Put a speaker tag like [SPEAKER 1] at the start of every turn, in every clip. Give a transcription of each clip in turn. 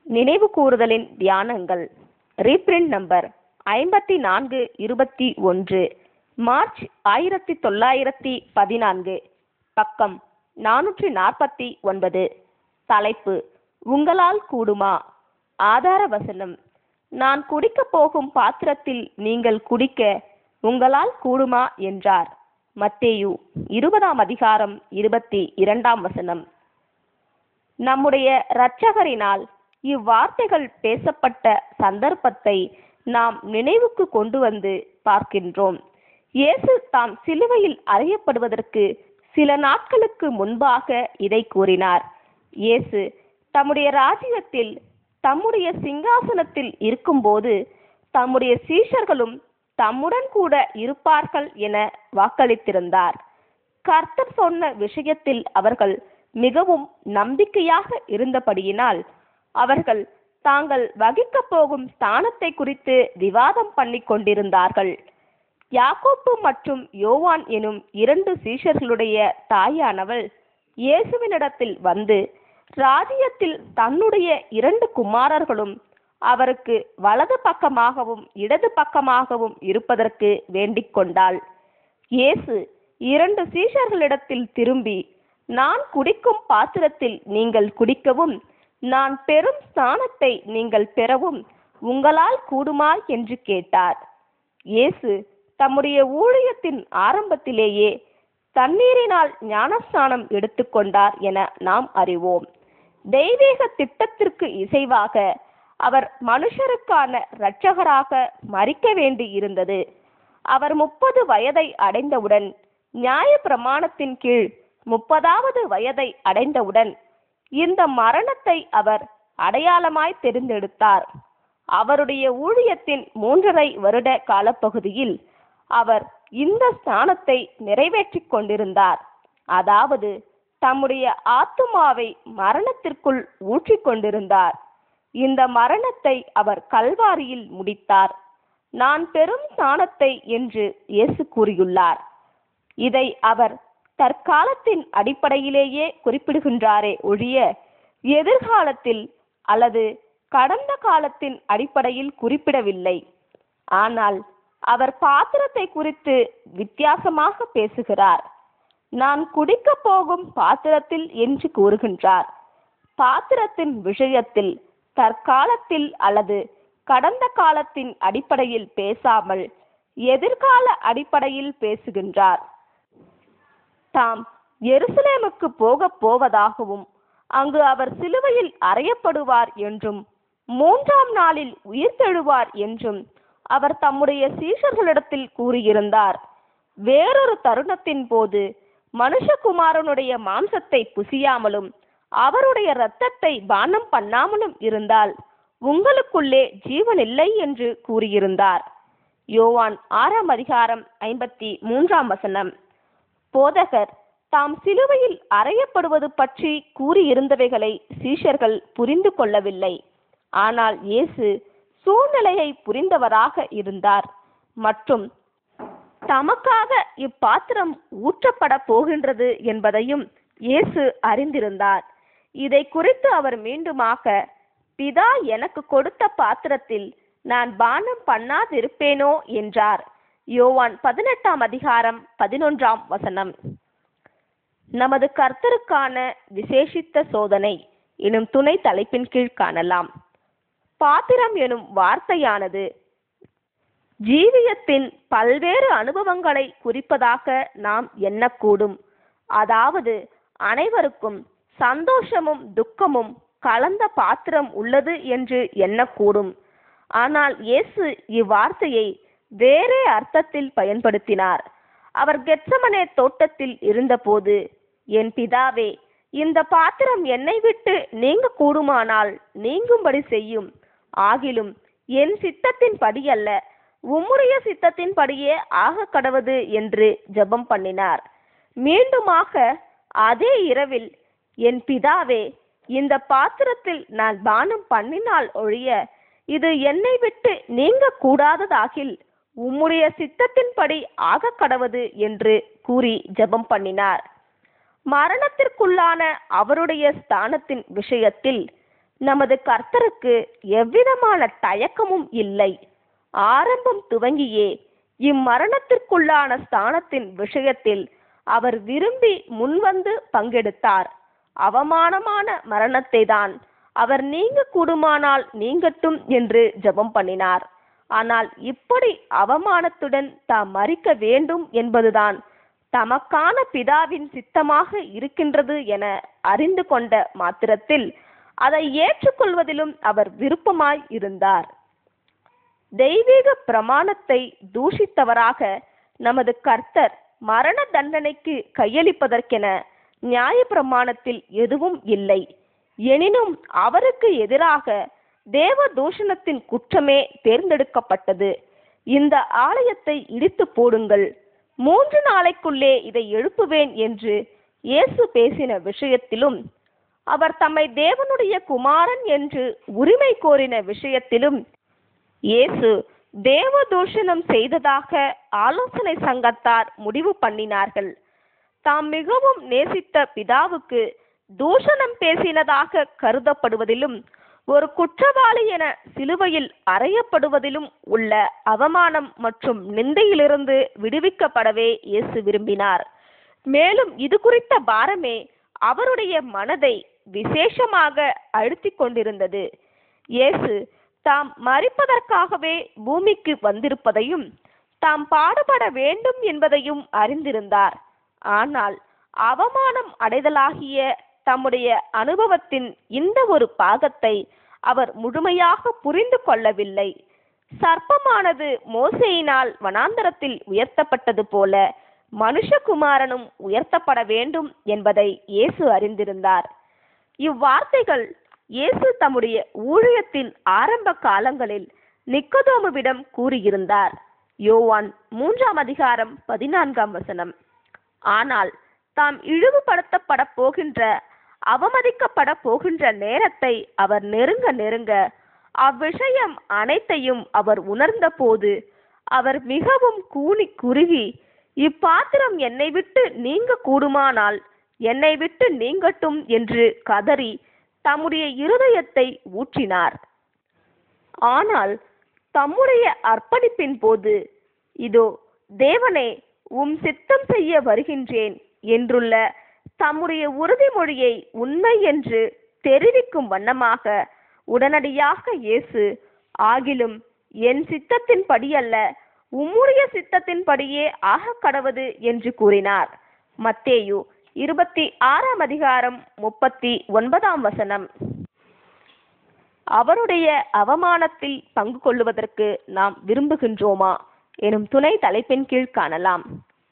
[SPEAKER 1] நினைவு கூறுதலின் தியானங்கள் reprint number ஐம்பத்தி நான்கு இருபத்தி ஒன்று மார்ச் ஆயிரத்தி தொள்ளாயிரத்தி பதினான்கு பக்கம் நானூற்றி நாற்பத்தி ஒன்பது தலைப்பு உங்களால் கூடுமா ஆதார வசனம் நான் குடிக்கப் போகும் பாத்திரத்தில் நீங்கள் குடிக்க உங்களால் கூடுமா என்றார் மத்தேயு இருபதாம் அதிகாரம் இருபத்தி இரண்டாம் வசனம் நம்முடைய இரட்சகரினால் இவ்வார்த்தைகள் பேசப்பட்ட சந்தர்ப்பத்தை நாம் நினைவுக்கு கொண்டு வந்து பார்க்கின்றோம் இயேசு தாம் சிலுவையில் அறையப்படுவதற்கு சில நாட்களுக்கு முன்பாக இதை கூறினார் இயேசு தம்முடைய ராஜ்யத்தில் தம்முடைய சிங்காசனத்தில் இருக்கும்போது தம்முடைய சீஷர்களும் தம்முடன் கூட இருப்பார்கள் என வாக்களித்திருந்தார் கர்த்தர் சொன்ன விஷயத்தில் அவர்கள் மிகவும் நம்பிக்கையாக இருந்தபடியினால் அவர்கள் தாங்கள் வகிக்கப் போகும் ஸ்தானத்தை குறித்து விவாதம் பண்ணிக் கொண்டிருந்தார்கள் யாக்கோப்பு மற்றும் யோவான் எனும் இரண்டு சீஷர்களுடைய தாயானவள் இயேசுவினிடத்தில் வந்து ராஜ்யத்தில் தன்னுடைய இரண்டு குமாரர்களும் அவருக்கு வலது பக்கமாகவும் இடது பக்கமாகவும் இருப்பதற்கு வேண்டிக் கொண்டாள் இயேசு இரண்டு சீஷர்களிடத்தில் திரும்பி நான் குடிக்கும் பாத்திரத்தில் நீங்கள் குடிக்கவும் நான் பெறும் ஸ்தானத்தை நீங்கள் பெறவும் உங்களால் கூடுமா என்று கேட்டார் இயேசு தம்முடைய ஊழியத்தின் ஆரம்பத்திலேயே தண்ணீரினால் ஞானஸ்நானம் எடுத்துக்கொண்டார் என நாம் அறிவோம் தெய்வீக திட்டத்திற்கு இசைவாக அவர் மனுஷருக்கான இரட்சகராக மறிக்க வேண்டி இருந்தது அவர் முப்பது வயதை அடைந்தவுடன் நியாய பிரமாணத்தின் கீழ் முப்பதாவது வயதை அடைந்தவுடன் இந்த மரணத்தை அவர் அடையாளமாய் தெரிந்தெடுத்தார் அவருடைய ஊழியத்தின் மூன்றரை வருட காலப்பகுதியில் அவர் இந்த ஸ்தானத்தை நிறைவேற்றிக் கொண்டிருந்தார் அதாவது தம்முடைய ஆத்துமாவை மரணத்திற்குள் ஊற்றிக் கொண்டிருந்தார் இந்த மரணத்தை அவர் கல்வாரியில் முடித்தார் நான் பெரும் ஸ்தானத்தை என்று இயேசு கூறியுள்ளார் இதை அவர் தற்காலத்தின் அடிப்படையிலேயே குறிப்பிடுகின்றாரே ஒழிய எதிர்காலத்தில் அல்லது கடந்த காலத்தின் அடிப்படையில் குறிப்பிடவில்லை ஆனால் அவர் பாத்திரத்தை குறித்து வித்தியாசமாக பேசுகிறார் நான் குடிக்கப் போகும் பாத்திரத்தில் என்று கூறுகின்றார் பாத்திரத்தின் விஷயத்தில் தற்காலத்தில் அல்லது கடந்த காலத்தின் அடிப்படையில் பேசாமல் எதிர்கால அடிப்படையில் பேசுகின்றார் தாம் எருசலேமுக்கு போகப் போவதாகவும் அங்கு அவர் சிலுவையில் அறையப்படுவார் என்றும் மூன்றாம் நாளில் உயிர்த்தெழுவார் என்றும் அவர் தம்முடைய சீஷர்களிடத்தில் கூறியிருந்தார் வேறொரு தருணத்தின் போது மனுஷகுமாரனுடைய மாம்சத்தை புசியாமலும் அவருடைய இரத்தத்தை பானம் பண்ணாமலும் இருந்தால் உங்களுக்குள்ளே ஜீவன் இல்லை என்று கூறியிருந்தார் யோவான் ஆறாம் அதிகாரம் ஐம்பத்தி மூன்றாம் வசனம் போதகர் தாம் சிலுவையில் அறையப்படுவது பற்றி கூறியிருந்தவைகளை சீஷர்கள் புரிந்து கொள்ளவில்லை ஆனால் இயேசு சூழ்நிலையை புரிந்தவராக இருந்தார் மற்றும் தமக்காக இப்பாத்திரம் ஊற்றப்பட போகின்றது என்பதையும் இயேசு அறிந்திருந்தார் இதை குறித்து அவர் மீண்டுமாக பிதா எனக்கு கொடுத்த பாத்திரத்தில் நான் பானம் பண்ணாதிருப்பேனோ என்றார் யோவான் பதினெட்டாம் அதிகாரம் பதினொன்றாம் வசனம் நமது கர்த்தருக்கான விசேஷித்த சோதனை எனும் துணை தலைப்பின் கீழ் காணலாம் பாத்திரம் எனும் வார்த்தையானது ஜீவியத்தின் பல்வேறு அனுபவங்களை குறிப்பதாக நாம் எண்ணக்கூடும் அதாவது அனைவருக்கும் சந்தோஷமும் துக்கமும் கலந்த பாத்திரம் உள்ளது என்று எண்ணக்கூடும் ஆனால் இயேசு இவ்வார்த்தையை வேறே அர்த்தத்தில் பயன்படுத்தினார் அவர் கெட்சமனே தோட்டத்தில் இருந்தபோது என் பிதாவே இந்த பாத்திரம் என்னை விட்டு நீங்க கூடுமானால் நீங்கும்படி செய்யும் ஆகிலும் என் சித்தத்தின் படியல்ல உம்முடைய சித்தத்தின் படியே ஆக கடவது என்று ஜெபம் பண்ணினார் மீண்டுமாக அதே இரவில் என் பிதாவே இந்த பாத்திரத்தில் நான் பானம் பண்ணினால் ஒழிய இது என்னை விட்டு நீங்க கூடாததாகில் உம்முடைய சித்தத்தின்படி ஆக கடவது என்று கூறி ஜெபம் பண்ணினார் மரணத்திற்குள்ளான அவருடைய ஸ்தானத்தின் விஷயத்தில் நமது கர்த்தருக்கு எவ்விதமான தயக்கமும் இல்லை ஆரம்பம் துவங்கியே இம்மரணத்திற்குள்ளான ஸ்தானத்தின் விஷயத்தில் அவர் விரும்பி முன்வந்து பங்கெடுத்தார் அவமானமான மரணத்தை தான் அவர் நீங்க கூடுமானால் நீங்கட்டும் என்று ஜெபம் பண்ணினார் ஆனால் இப்படி அவமானத்துடன் தாம் மறிக்க வேண்டும் என்பதுதான் தமக்கான பிதாவின் சித்தமாக இருக்கின்றது என அறிந்து கொண்ட மாத்திரத்தில் அதை ஏற்றுக்கொள்வதிலும் அவர் விருப்பமாய் இருந்தார் தெய்வீக பிரமாணத்தை தூஷித்தவராக நமது கர்த்தர் மரண தண்டனைக்கு கையளிப்பதற்கென நியாய பிரமாணத்தில் எதுவும் இல்லை எனினும் அவருக்கு எதிராக தேவ தூஷணத்தின் குற்றமே தேர்ந்தெடுக்கப்பட்டது இந்த ஆலயத்தை இடித்து போடுங்கள் மூன்று நாளைக்குள்ளே இதை எழுப்புவேன் என்று இயேசு பேசின விஷயத்திலும் அவர் தம்மை தேவனுடைய குமாரன் என்று உரிமை கோரின விஷயத்திலும் இயேசு தேவ தூஷணம் செய்ததாக ஆலோசனை சங்கத்தார் முடிவு பண்ணினார்கள் தாம் மிகவும் நேசித்த பிதாவுக்கு தூஷணம் பேசினதாக கருதப்படுவதிலும் ஒரு குற்றவாளி என சிலுவையில் அறையப்படுவதிலும் உள்ள அவமானம் மற்றும் நிந்தையிலிருந்து விடுவிக்கப்படவே இயேசு விரும்பினார் மேலும் இது குறித்த பாரமே அவருடைய மனதை விசேஷமாக அழுத்திக் கொண்டிருந்தது இயேசு தாம் மறிப்பதற்காகவே பூமிக்கு வந்திருப்பதையும் தாம் பாடுபட வேண்டும் என்பதையும் அறிந்திருந்தார் ஆனால் அவமானம் அடைதலாகிய தம்முடைய அனுபவத்தின் இந்த ஒரு பாகத்தை அவர் முழுமையாக புரிந்து கொள்ளவில்லை சர்ப்பமானது மோசையினால் வனாந்தரத்தில் உயர்த்தப்பட்டது போல மனுஷகுமாரனும் உயர்த்தப்பட வேண்டும் என்பதை இயேசு அறிந்திருந்தார் இவ்வார்த்தைகள் இயேசு தம்முடைய ஊழியத்தின் ஆரம்ப காலங்களில் நிக்கதோமுவிடம் கூறியிருந்தார் யோவான் மூன்றாம் அதிகாரம் பதினான்காம் வசனம் ஆனால் தாம் இழிவுபடுத்தப்பட போகின்ற அவமதிக்கப்பட போகின்ற நேரத்தை அவர் நெருங்க நெருங்க அவ்விஷயம் அனைத்தையும் அவர் உணர்ந்தபோது அவர் மிகவும் கூனி குறுகி இப்பாத்திரம் என்னை விட்டு நீங்க கூடுமானால் என்னை விட்டு நீங்கட்டும் என்று கதறி தம்முடைய இருதயத்தை ஊற்றினார் ஆனால் தம்முடைய அர்ப்பணிப்பின் போது இதோ தேவனே உம் சித்தம் செய்ய வருகின்றேன் என்றுள்ள தம்முடைய உறுதிமொழியை உண்மை என்று தெரிவிக்கும் வண்ணமாக உடனடியாக இயேசு ஆகிலும் என் சித்தத்தின்படி அல்ல உம்முடைய சித்தத்தின்படியே ஆக கடவது என்று கூறினார் மத்தேயு இருபத்தி ஆறாம் அதிகாரம் முப்பத்தி ஒன்பதாம் வசனம் அவருடைய அவமானத்தில் பங்கு கொள்ளுவதற்கு நாம் விரும்புகின்றோமா எனும் துணை தலைப்பின் கீழ் காணலாம்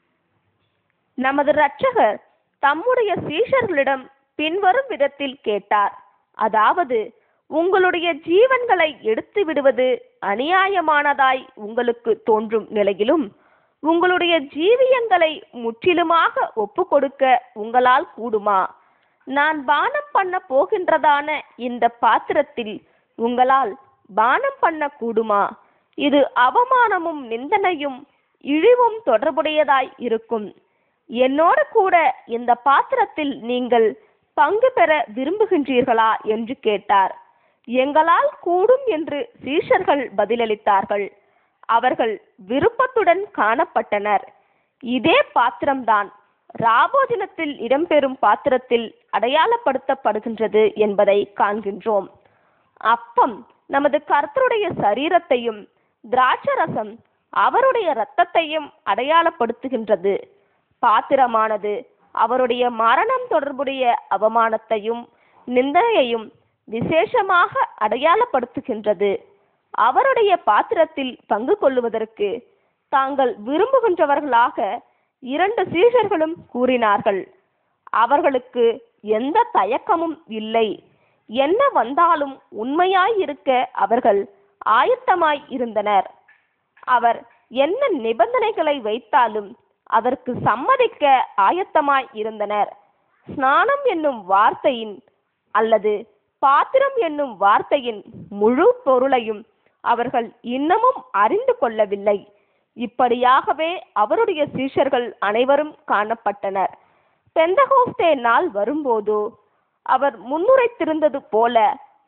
[SPEAKER 1] நமது இரட்சகர் தம்முடைய சீஷர்களிடம் பின்வரும் விதத்தில் கேட்டார் அதாவது உங்களுடைய ஜீவன்களை எடுத்து விடுவது அநியாயமானதாய் உங்களுக்கு தோன்றும் நிலையிலும் உங்களுடைய ஜீவியங்களை முற்றிலுமாக ஒப்பு கொடுக்க உங்களால் கூடுமா நான் பானம் பண்ண போகின்றதான இந்த பாத்திரத்தில் உங்களால் பானம் பண்ண கூடுமா இது அவமானமும் நிந்தனையும் இழிவும் தொடர்புடையதாய் இருக்கும் என்னோடு கூட இந்த பாத்திரத்தில் நீங்கள் பங்கு பெற விரும்புகின்றீர்களா என்று கேட்டார் எங்களால் கூடும் என்று சீஷர்கள் பதிலளித்தார்கள் அவர்கள் விருப்பத்துடன் காணப்பட்டனர் இதே பாத்திரம்தான் ராபோஜனத்தில் இடம்பெறும் பாத்திரத்தில் அடையாளப்படுத்தப்படுகின்றது என்பதை காண்கின்றோம் அப்பம் நமது கர்த்தருடைய சரீரத்தையும் திராட்சரசம் அவருடைய இரத்தத்தையும் அடையாளப்படுத்துகின்றது பாத்திரமானது அவருடைய மரணம் தொடர்புடைய அவமானத்தையும் நிந்தனையையும் விசேஷமாக அடையாளப்படுத்துகின்றது அவருடைய பாத்திரத்தில் பங்கு கொள்ளுவதற்கு தாங்கள் விரும்புகின்றவர்களாக இரண்டு சீஷர்களும் கூறினார்கள் அவர்களுக்கு எந்த தயக்கமும் இல்லை என்ன வந்தாலும் உண்மையாய் இருக்க அவர்கள் ஆயத்தமாய் இருந்தனர் அவர் என்ன நிபந்தனைகளை வைத்தாலும் அதற்கு சம்மதிக்க ஆயத்தமாய் இருந்தனர் ஸ்நானம் என்னும் வார்த்தையின் அல்லது பாத்திரம் என்னும் வார்த்தையின் முழு பொருளையும் அவர்கள் இன்னமும் அறிந்து கொள்ளவில்லை இப்படியாகவே அவருடைய சீஷர்கள் அனைவரும் காணப்பட்டனர் பெந்தகோஸ்தே நாள் வரும்போதோ அவர் முன்னுரைத்திருந்தது போல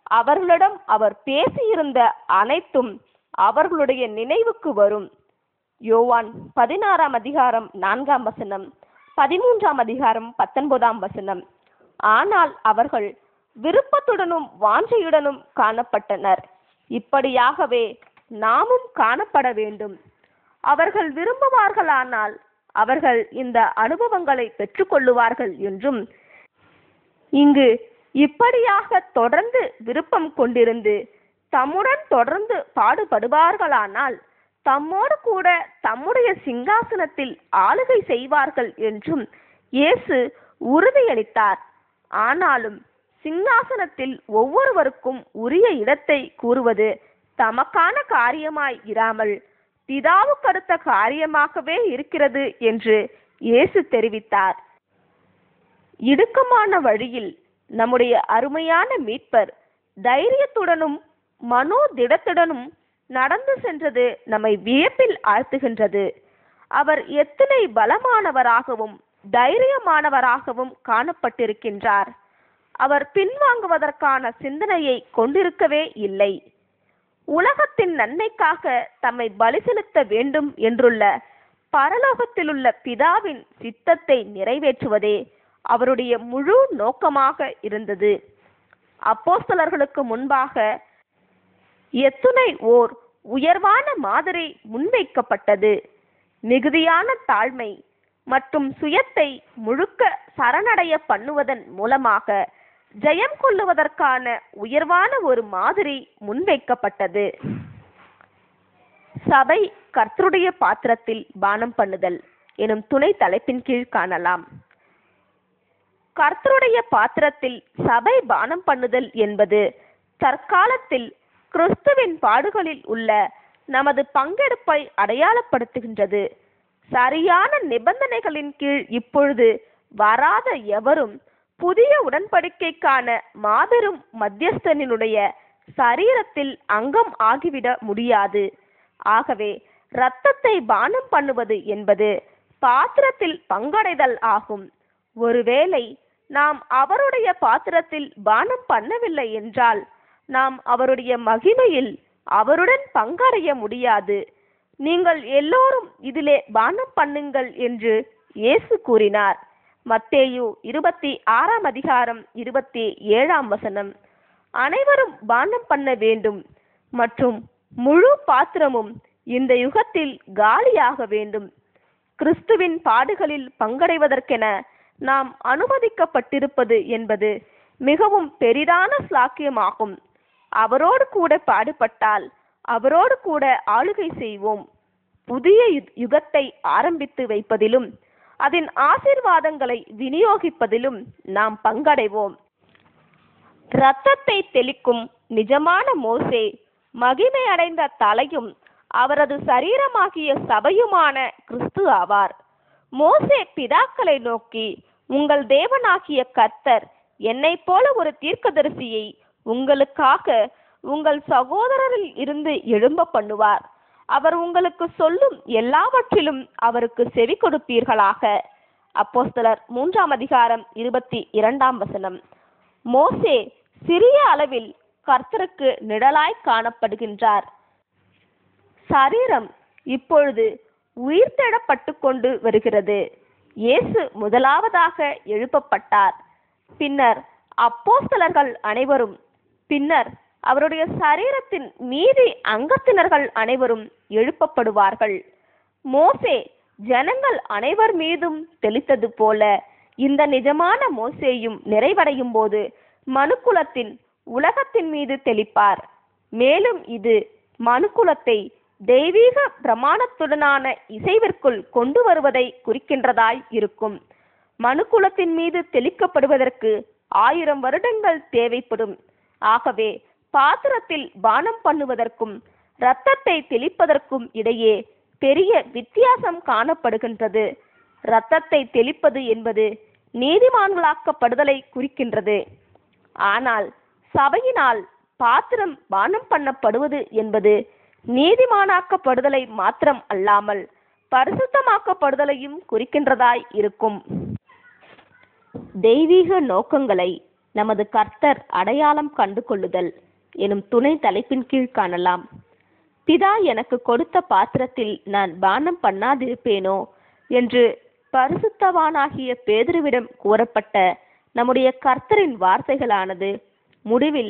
[SPEAKER 1] அவர்களிடம் அவர் பேசியிருந்த அனைத்தும் அவர்களுடைய நினைவுக்கு வரும் யோவான் பதினாறாம் அதிகாரம் நான்காம் வசனம் பதிமூன்றாம் அதிகாரம் பத்தொன்பதாம் வசனம் ஆனால் அவர்கள் விருப்பத்துடனும் வாஞ்சையுடனும் காணப்பட்டனர் இப்படியாகவே நாமும் காணப்பட வேண்டும் அவர்கள் விரும்புவார்களானால் அவர்கள் இந்த அனுபவங்களை பெற்றுக்கொள்ளுவார்கள் என்றும் இங்கு இப்படியாக தொடர்ந்து விருப்பம் கொண்டிருந்து தம்முடன் தொடர்ந்து பாடுபடுவார்களானால் தம்மோடு கூட தம்முடைய சிங்காசனத்தில் ஆளுகை செய்வார்கள் என்றும் இயேசு உறுதியளித்தார் ஆனாலும் சிங்காசனத்தில் ஒவ்வொருவருக்கும் உரிய இடத்தை கூறுவது தமக்கான காரியமாய் இராமல் பிதாவுக்கடுத்த காரியமாகவே இருக்கிறது என்று இயேசு தெரிவித்தார் இடுக்கமான வழியில் நம்முடைய அருமையான மீட்பர் தைரியத்துடனும் மனோதிடத்துடனும் நடந்து சென்றது நம்மை வியப்பில் ஆழ்த்துகின்றது அவர் எத்தனை பலமானவராகவும் தைரியமானவராகவும் காணப்பட்டிருக்கின்றார் அவர் பின்வாங்குவதற்கான சிந்தனையை கொண்டிருக்கவே இல்லை உலகத்தின் நன்மைக்காக தம்மை பலி செலுத்த வேண்டும் என்றுள்ள பரலோகத்திலுள்ள பிதாவின் சித்தத்தை நிறைவேற்றுவதே அவருடைய முழு நோக்கமாக இருந்தது அப்போஸ்தலர்களுக்கு முன்பாக எத்துணை ஓர் உயர்வான மாதிரி முன்வைக்கப்பட்டது மிகுதியான தாழ்மை மற்றும் சுயத்தை முழுக்க சரணடைய பண்ணுவதன் மூலமாக ஜெயம் கொள்ளுவதற்கான உயர்வான ஒரு மாதிரி முன்வைக்கப்பட்டது சபை கர்த்தருடைய பாத்திரத்தில் பானம் பண்ணுதல் எனும் துணை தலைப்பின் கீழ் காணலாம் கர்த்தருடைய பாத்திரத்தில் சபை பானம் பண்ணுதல் என்பது தற்காலத்தில் கிறிஸ்துவின் பாடுகளில் உள்ள நமது பங்கெடுப்பை அடையாளப்படுத்துகின்றது சரியான நிபந்தனைகளின் கீழ் இப்பொழுது வராத எவரும் புதிய உடன்படிக்கைக்கான மாபெரும் மத்தியஸ்தனினுடைய சரீரத்தில் அங்கம் ஆகிவிட முடியாது ஆகவே இரத்தத்தை பானம் பண்ணுவது என்பது பாத்திரத்தில் பங்கடைதல் ஆகும் ஒருவேளை நாம் அவருடைய பாத்திரத்தில் பானம் பண்ணவில்லை என்றால் நாம் அவருடைய மகிமையில் அவருடன் பங்கடைய முடியாது நீங்கள் எல்லோரும் இதிலே பானம் பண்ணுங்கள் என்று இயேசு கூறினார் மத்தேயு இருபத்தி ஆறாம் அதிகாரம் இருபத்தி ஏழாம் வசனம் அனைவரும் பானம் பண்ண வேண்டும் மற்றும் முழு பாத்திரமும் இந்த யுகத்தில் காலியாக வேண்டும் கிறிஸ்துவின் பாடுகளில் பங்கடைவதற்கென நாம் அனுமதிக்கப்பட்டிருப்பது என்பது மிகவும் பெரிதான ஸ்லாக்கியமாகும் அவரோடு கூட பாடுபட்டால் அவரோடு கூட ஆளுகை செய்வோம் புதிய யு- யுகத்தை ஆரம்பித்து வைப்பதிலும் அதன் ஆசீர்வாதங்களை விநியோகிப்பதிலும் நாம் பங்கடைவோம் இரத்தத்தை தெளிக்கும் நிஜமான மோசே மகிமை அடைந்த தலையும் அவரது சரீரமாகிய சபையுமான கிறிஸ்து ஆவார் மோசே பிதாக்களை நோக்கி உங்கள் தேவனாகிய கர்த்தர் என்னைப் போல ஒரு தீர்க்கதரிசியை உங்களுக்காக உங்கள் சகோதரரில் இருந்து எழும்ப பண்ணுவார் அவர் உங்களுக்கு சொல்லும் எல்லாவற்றிலும் அவருக்கு செவி கொடுப்பீர்களாக அப்போஸ்தலர் மூன்றாம் அதிகாரம் இருபத்தி இரண்டாம் வசனம் மோசே சிறிய அளவில் கர்த்தருக்கு நிழலாய் காணப்படுகின்றார் சரீரம் இப்பொழுது உயிர்த்தெழப்பட்டு கொண்டு வருகிறது இயேசு முதலாவதாக எழுப்பப்பட்டார் பின்னர் அப்போஸ்தலர்கள் அனைவரும் பின்னர் அவருடைய சரீரத்தின் மீதி அங்கத்தினர்கள் அனைவரும் எழுப்பப்படுவார்கள் மோசே ஜனங்கள் அனைவர் மீதும் தெளித்தது போல இந்த நிஜமான மோசேயும் நிறைவடையும் போது மனுக்குலத்தின் உலகத்தின் மீது தெளிப்பார் மேலும் இது மனுக்குலத்தை தெய்வீக பிரமாணத்துடனான இசைவிற்குள் கொண்டு வருவதை குறிக்கின்றதாய் இருக்கும் மனுக்குலத்தின் மீது தெளிக்கப்படுவதற்கு ஆயிரம் வருடங்கள் தேவைப்படும் ஆகவே பாத்திரத்தில் பானம் பண்ணுவதற்கும் இரத்தத்தை தெளிப்பதற்கும் இடையே பெரிய வித்தியாசம் காணப்படுகின்றது இரத்தத்தை தெளிப்பது என்பது நீதிமான்களாக்கப்படுதலை குறிக்கின்றது ஆனால் சபையினால் பாத்திரம் பானம் பண்ணப்படுவது என்பது நீதிமானாக்கப்படுதலை மாத்திரம் அல்லாமல் பரிசுத்தமாக்கப்படுதலையும் குறிக்கின்றதாய் இருக்கும் தெய்வீக நோக்கங்களை நமது கர்த்தர் அடையாளம் கண்டு கொள்ளுதல் எனும் துணை தலைப்பின் கீழ் காணலாம் பிதா எனக்கு கொடுத்த பாத்திரத்தில் நான் பானம் பண்ணாதிருப்பேனோ என்று பரிசுத்தவானாகிய பேதுருவிடம் கூறப்பட்ட நம்முடைய கர்த்தரின் வார்த்தைகளானது முடிவில்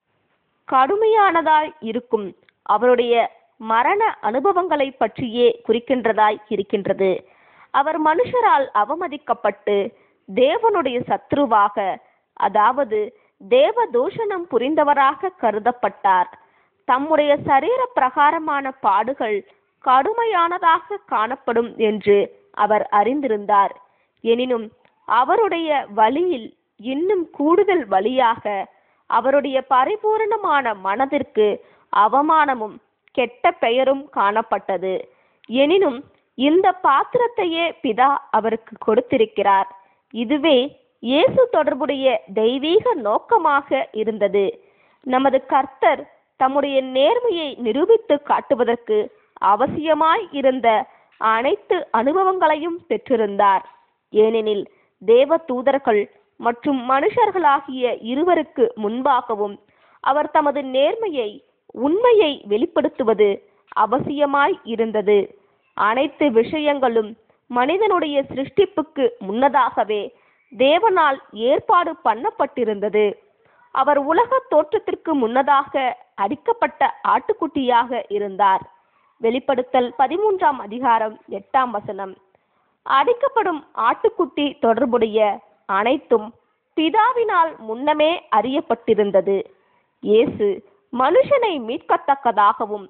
[SPEAKER 1] கடுமையானதாய் இருக்கும் அவருடைய மரண அனுபவங்களை பற்றியே குறிக்கின்றதாய் இருக்கின்றது அவர் மனுஷரால் அவமதிக்கப்பட்டு தேவனுடைய சத்ருவாக அதாவது தேவ தூஷணம் புரிந்தவராக கருதப்பட்டார் தம்முடைய சரீர பிரகாரமான பாடுகள் கடுமையானதாக காணப்படும் என்று அவர் அறிந்திருந்தார் எனினும் அவருடைய வழியில் இன்னும் கூடுதல் வழியாக அவருடைய பரிபூரணமான மனதிற்கு அவமானமும் கெட்ட பெயரும் காணப்பட்டது எனினும் இந்த பாத்திரத்தையே பிதா அவருக்கு கொடுத்திருக்கிறார் இதுவே இயேசு தொடர்புடைய தெய்வீக நோக்கமாக இருந்தது நமது கர்த்தர் தம்முடைய நேர்மையை நிரூபித்து காட்டுவதற்கு அவசியமாய் இருந்த அனைத்து அனுபவங்களையும் பெற்றிருந்தார் ஏனெனில் தேவ தூதர்கள் மற்றும் மனுஷர்களாகிய இருவருக்கு முன்பாகவும் அவர் தமது நேர்மையை உண்மையை வெளிப்படுத்துவது அவசியமாய் இருந்தது அனைத்து விஷயங்களும் மனிதனுடைய சிருஷ்டிப்புக்கு முன்னதாகவே தேவனால் ஏற்பாடு பண்ணப்பட்டிருந்தது அவர் உலக தோற்றத்திற்கு முன்னதாக அடிக்கப்பட்ட ஆட்டுக்குட்டியாக இருந்தார் வெளிப்படுத்தல் பதிமூன்றாம் அதிகாரம் எட்டாம் வசனம் அடிக்கப்படும் ஆட்டுக்குட்டி தொடர்புடைய அனைத்தும் பிதாவினால் முன்னமே அறியப்பட்டிருந்தது இயேசு மனுஷனை மீட்கத்தக்கதாகவும்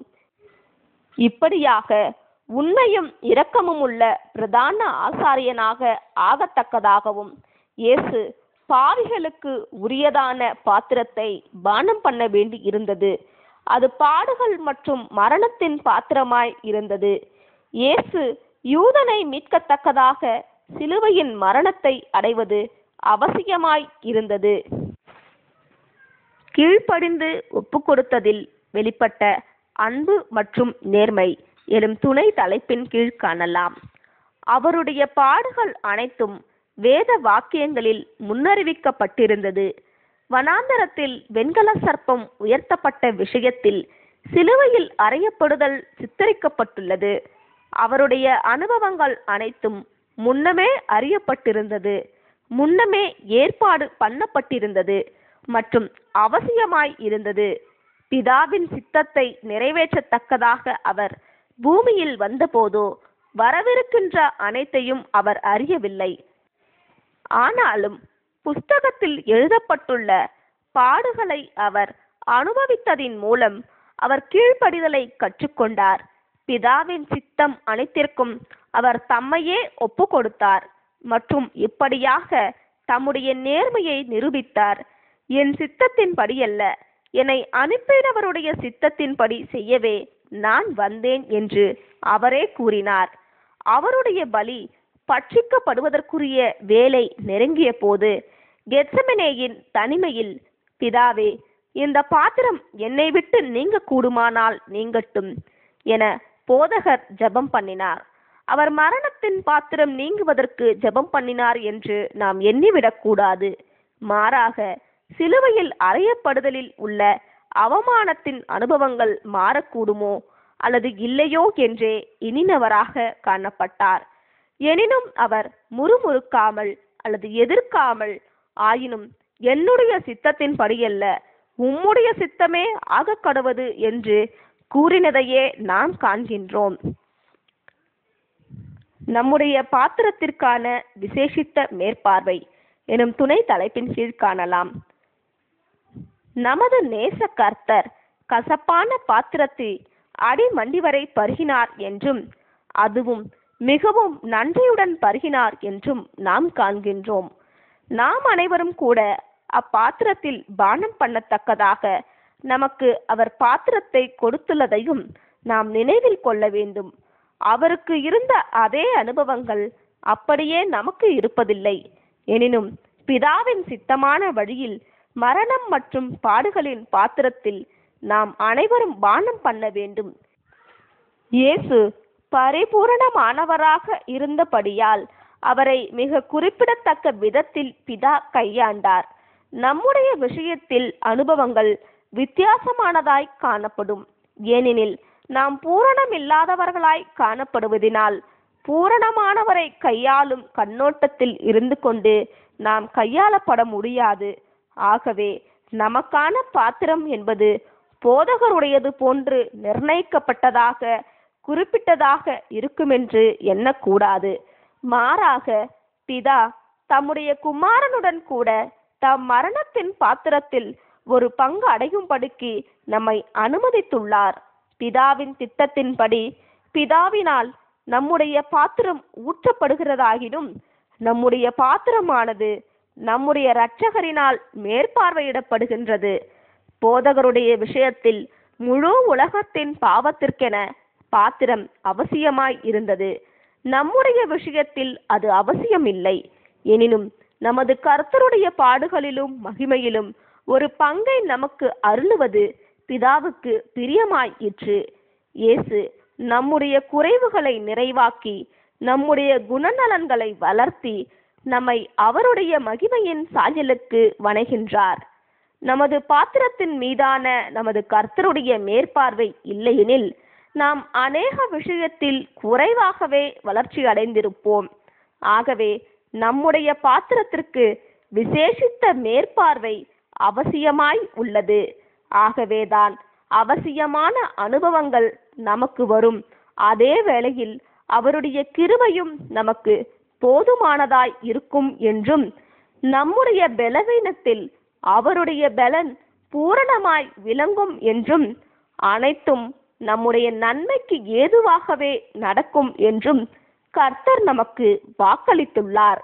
[SPEAKER 1] இப்படியாக உண்மையும் இரக்கமும் உள்ள பிரதான ஆசாரியனாக ஆகத்தக்கதாகவும் இயேசு பாவிகளுக்கு உரியதான பாத்திரத்தை பானம் பண்ண வேண்டி இருந்தது அது பாடுகள் மற்றும் மரணத்தின் பாத்திரமாய் இருந்தது இயேசு யூதனை மீட்கத்தக்கதாக சிலுவையின் மரணத்தை அடைவது அவசியமாய் இருந்தது கீழ்ப்படிந்து ஒப்புக்கொடுத்ததில் வெளிப்பட்ட அன்பு மற்றும் நேர்மை எனும் துணை தலைப்பின் கீழ் காணலாம் அவருடைய பாடுகள் அனைத்தும் வேத வாக்கியங்களில் முன்னறிவிக்கப்பட்டிருந்தது வனாந்தரத்தில் வெண்கல சர்ப்பம் உயர்த்தப்பட்ட விஷயத்தில் சிலுவையில் அறையப்படுதல் சித்தரிக்கப்பட்டுள்ளது அவருடைய அனுபவங்கள் அனைத்தும் முன்னமே அறியப்பட்டிருந்தது முன்னமே ஏற்பாடு பண்ணப்பட்டிருந்தது மற்றும் அவசியமாய் இருந்தது பிதாவின் சித்தத்தை நிறைவேற்றத்தக்கதாக அவர் பூமியில் வந்தபோதோ வரவிருக்கின்ற அனைத்தையும் அவர் அறியவில்லை ஆனாலும் புஸ்தகத்தில் எழுதப்பட்டுள்ள பாடுகளை அவர் அனுபவித்ததின் மூலம் அவர் கீழ்ப்படிதலை கற்றுக்கொண்டார் பிதாவின் சித்தம் அனைத்திற்கும் அவர் தம்மையே ஒப்பு கொடுத்தார் மற்றும் இப்படியாக தம்முடைய நேர்மையை நிரூபித்தார் என் சித்தத்தின்படியல்ல என்னை அனுப்பினவருடைய சித்தத்தின்படி செய்யவே நான் வந்தேன் என்று அவரே கூறினார் அவருடைய பலி பட்சிக்கப்படுவதற்குரிய வேலை நெருங்கிய போது கெத்சமனேயின் தனிமையில் பிதாவே இந்த பாத்திரம் என்னை விட்டு நீங்க கூடுமானால் நீங்கட்டும் என போதகர் ஜெபம் பண்ணினார் அவர் மரணத்தின் பாத்திரம் நீங்குவதற்கு ஜெபம் பண்ணினார் என்று நாம் எண்ணிவிடக் கூடாது மாறாக சிலுவையில் அறையப்படுதலில் உள்ள அவமானத்தின் அனுபவங்கள் மாறக்கூடுமோ அல்லது இல்லையோ என்றே இனினவராக காணப்பட்டார் எனினும் அவர் முறுமுறுக்காமல் அல்லது எதிர்க்காமல் ஆயினும் என்னுடைய சித்தத்தின்படியல்ல உம்முடைய சித்தமே ஆகக்கடுவது என்று கூறினதையே நாம் காண்கின்றோம் நம்முடைய பாத்திரத்திற்கான விசேஷித்த மேற்பார்வை எனும் துணை தலைப்பின் கீழ் காணலாம் நமது நேச கர்த்தர் கசப்பான பாத்திரத்தை அடிமண்டி வரை பருகினார் என்றும் அதுவும் மிகவும் நன்றியுடன் பருகினார் என்றும் நாம் காண்கின்றோம் நாம் அனைவரும் கூட அப்பாத்திரத்தில் பானம் பண்ணத்தக்கதாக நமக்கு அவர் பாத்திரத்தை கொடுத்துள்ளதையும் நாம் நினைவில் கொள்ள வேண்டும் அவருக்கு இருந்த அதே அனுபவங்கள் அப்படியே நமக்கு இருப்பதில்லை எனினும் பிதாவின் சித்தமான வழியில் மரணம் மற்றும் பாடுகளின் பாத்திரத்தில் நாம் அனைவரும் பானம் பண்ண வேண்டும் இயேசு பரிபூரணமானவராக இருந்தபடியால் அவரை மிக குறிப்பிடத்தக்க விதத்தில் பிதா கையாண்டார் நம்முடைய விஷயத்தில் அனுபவங்கள் வித்தியாசமானதாய் காணப்படும் ஏனெனில் நாம் பூரணமில்லாதவர்களாய் காணப்படுவதினால் பூரணமானவரை கையாளும் கண்ணோட்டத்தில் இருந்து கொண்டு நாம் கையாளப்பட முடியாது ஆகவே நமக்கான பாத்திரம் என்பது போதகருடையது போன்று நிர்ணயிக்கப்பட்டதாக குறிப்பிட்டதாக இருக்குமென்று எண்ணக்கூடாது மாறாக பிதா தம்முடைய குமாரனுடன் கூட தம் மரணத்தின் பாத்திரத்தில் ஒரு பங்கு அடையும்படிக்கு நம்மை அனுமதித்துள்ளார் பிதாவின் திட்டத்தின்படி பிதாவினால் நம்முடைய பாத்திரம் ஊற்றப்படுகிறதாகிலும் நம்முடைய பாத்திரமானது நம்முடைய இரட்சகரினால் மேற்பார்வையிடப்படுகின்றது போதகருடைய விஷயத்தில் முழு உலகத்தின் பாவத்திற்கென பாத்திரம் அவசியமாய் இருந்தது நம்முடைய விஷயத்தில் அது அவசியமில்லை எனினும் நமது கர்த்தருடைய பாடுகளிலும் மகிமையிலும் ஒரு பங்கை நமக்கு அருளுவது பிதாவுக்கு பிரியமாயிற்று இயேசு நம்முடைய குறைவுகளை நிறைவாக்கி நம்முடைய குணநலன்களை வளர்த்தி நம்மை அவருடைய மகிமையின் சாயலுக்கு வணைகின்றார் நமது பாத்திரத்தின் மீதான நமது கர்த்தருடைய மேற்பார்வை இல்லையெனில் நாம் அநேக விஷயத்தில் குறைவாகவே வளர்ச்சி அடைந்திருப்போம் ஆகவே நம்முடைய பாத்திரத்திற்கு விசேஷித்த மேற்பார்வை அவசியமாய் உள்ளது ஆகவேதான் அவசியமான அனுபவங்கள் நமக்கு வரும் அதே வேளையில் அவருடைய கிருபையும் நமக்கு போதுமானதாய் இருக்கும் என்றும் நம்முடைய பலவீனத்தில் அவருடைய பலன் பூரணமாய் விளங்கும் என்றும் அனைத்தும் நம்முடைய நன்மைக்கு ஏதுவாகவே நடக்கும் என்றும் கர்த்தர் நமக்கு வாக்களித்துள்ளார்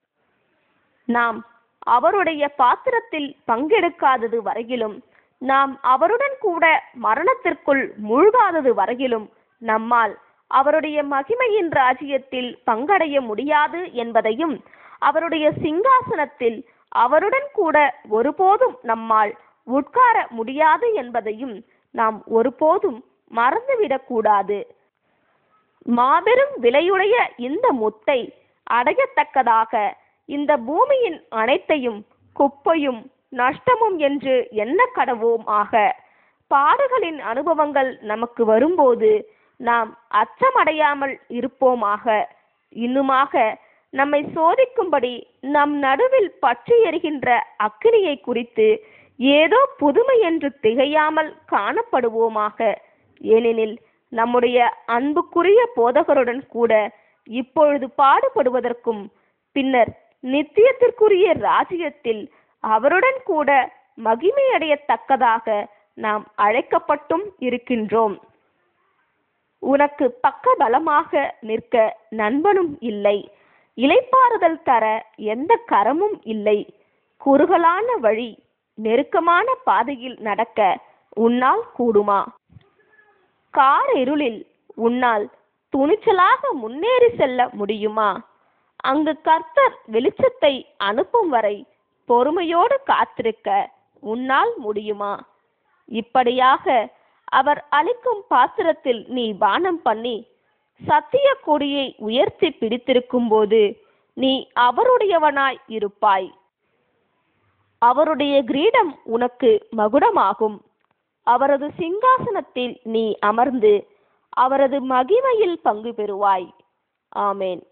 [SPEAKER 1] நாம் அவருடைய பாத்திரத்தில் பங்கெடுக்காதது வரையிலும் நாம் அவருடன் கூட மரணத்திற்குள் மூழ்காதது வரையிலும் நம்மால் அவருடைய மகிமையின் ராஜ்யத்தில் பங்கடைய முடியாது என்பதையும் அவருடைய சிங்காசனத்தில் அவருடன் கூட ஒருபோதும் நம்மால் உட்கார முடியாது என்பதையும் நாம் ஒருபோதும் மறந்துவிடக்கூடாது மாபெரும் விலையுடைய இந்த முத்தை அடையத்தக்கதாக இந்த பூமியின் அனைத்தையும் குப்பையும் நஷ்டமும் என்று எண்ண கடவோம் ஆக பாடுகளின் அனுபவங்கள் நமக்கு வரும்போது நாம் அச்சமடையாமல் இருப்போமாக இன்னுமாக நம்மை சோதிக்கும்படி நம் நடுவில் பற்றி எரிகின்ற அக்கினியை குறித்து ஏதோ புதுமை என்று திகையாமல் காணப்படுவோமாக ஏனெனில் நம்முடைய அன்புக்குரிய போதகருடன் கூட இப்பொழுது பாடுபடுவதற்கும் பின்னர் நித்தியத்திற்குரிய ராஜ்யத்தில் அவருடன் கூட மகிமையடையத்தக்கதாக நாம் அழைக்கப்பட்டும் இருக்கின்றோம் உனக்கு பக்க பலமாக நிற்க நண்பனும் இல்லை இலைப்பாறுதல் தர எந்த கரமும் இல்லை குறுகலான வழி நெருக்கமான பாதையில் நடக்க உன்னால் கூடுமா கார் இருளில் உன்னால் துணிச்சலாக முன்னேறி செல்ல முடியுமா அங்கு கர்த்தர் வெளிச்சத்தை அனுப்பும் வரை பொறுமையோடு காத்திருக்க உன்னால் முடியுமா இப்படியாக அவர் அளிக்கும் பாத்திரத்தில் நீ பானம் பண்ணி சத்திய கொடியை உயர்த்தி பிடித்திருக்கும் போது நீ அவருடையவனாய் இருப்பாய் அவருடைய கிரீடம் உனக்கு மகுடமாகும் அவரது சிங்காசனத்தில் நீ அமர்ந்து அவரது மகிமையில் பங்கு பெறுவாய் ஆமேன்